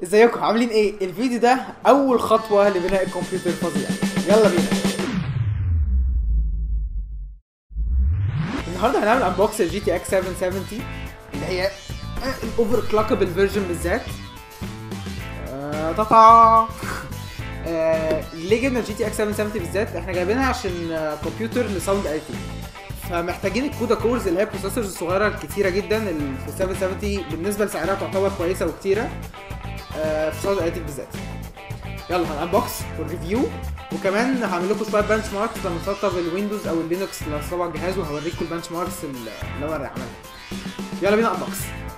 ازيكم عاملين ايه الفيديو ده اول خطوه لبناء الكمبيوتر الفظيع يلا بينا النهارده هنعمل انبوكس الجي تي اكس 770 اللي هي الاوفر كلوكبل فيرجن بالذات آه، طقع آه، ليه جبنا الجي تي اكس 770 بالذات احنا جايبينها عشان آه، كمبيوتر لساوند ايتي فمحتاجين الكودا كورز اللي هي البروسيسورز الصغيره الكتيره جدا اللي في 770 بالنسبه لسعرها تعتبر كويسه وكتيره آه، في ساوند ايتك بالذات يلا هنبوكس والريفيو وكمان هعمل لكم شويه بنش ماركس لما نسطب الويندوز او اللينكس اللي هنسطبها على الجهاز وهوريكم البنش ماركس اللي انا عملها يلا بينا انبوكس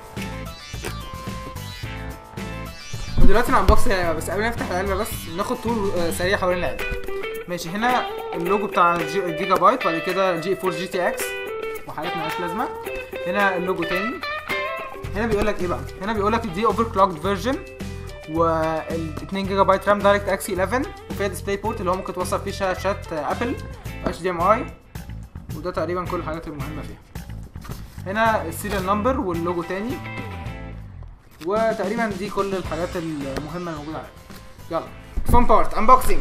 ودلوقتي الانبوكس بس قبل ما نفتح العلبه بس ناخد تور آه، سريع حوالين العلبه ماشي هنا اللوجو بتاع الجي- الجيجا بايت بعد كده جي 4 جي تي اكس وحاجات مالهاش لازمه هنا اللوجو تاني هنا بيقول لك ايه بقى هنا بيقول لك دي اوفر كلوكد فيرجن وال 2 جيجا بايت رام دايركت اكس 11 وفيها ديسبلاي بورت اللي هو ممكن توصل فيه شاشات ابل اتش دي ام اي وده تقريبا كل الحاجات المهمه فيها هنا السيريال نمبر واللوجو تاني وتقريبا دي كل الحاجات المهمه الموجوده عليها يلا فون بارت انبوكسنج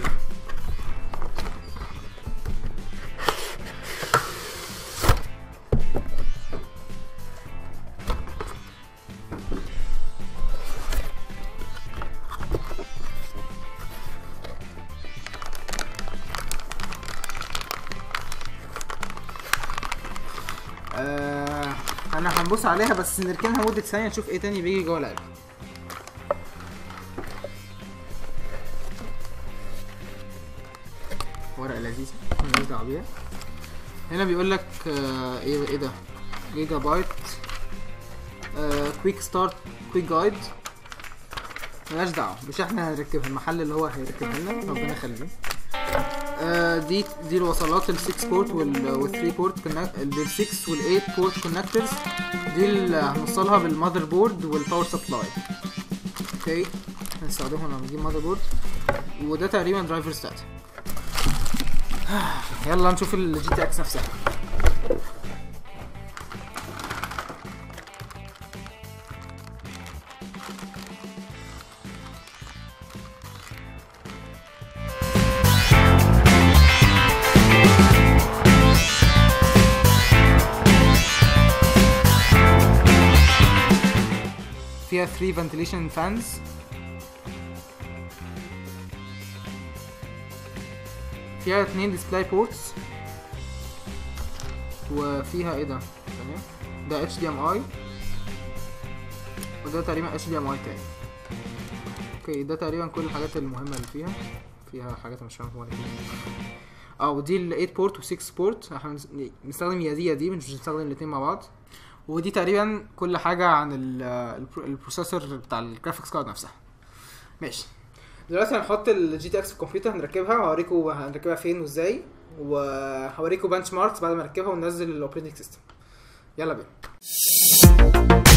آه انا هنبص عليها بس نركنها مدة ثانية نشوف ايه تاني بيجي جوه العلبة ورقة لذيذة مالناش دعوة بيها هنا بيقول لك آه ايه ايه ده جيجا بايت آه كويك ستارت كويك جايد ملهاش دعوة مش احنا هنركبها المحل اللي هو هيركبها لنا ربنا يخليه آه، دي دي الوصلات ال 6 بورت وال 3 بورت ال 6 وال 8 بورت كونكتورز دي اللي هنوصلها بالمذر بورد والباور سبلاي اوكي هنستخدمهم لما نجيب مذر بورد وده تقريبا درايفر ستات يلا نشوف الجي تي اكس نفسها فيها 3 ventilation fans فيها اتنين ديسبلاي بورتس وفيها ايه ده ثانية ده اتش دي ام اي وده تقريبا اتش دي ام اي تاني اوكي ده تقريبا كل الحاجات المهمة اللي فيها فيها حاجات مش فاهم هو اه ودي ال 8 بورت و 6 بورت احنا بنستخدم يا دي يا دي مش بنستخدم الاتنين مع بعض ودي تقريبا كل حاجة عن ال- البرو- البروسيسور بتاع الجرافيكس كارد نفسها ماشي دلوقتي هنحط الجي تي اكس في الكمبيوتر هنركبها وهوريكم هنركبها فين وازاي وهوريكم بنش ماركس بعد ما نركبها وننزل الاوبريتنج سيستم يلا بينا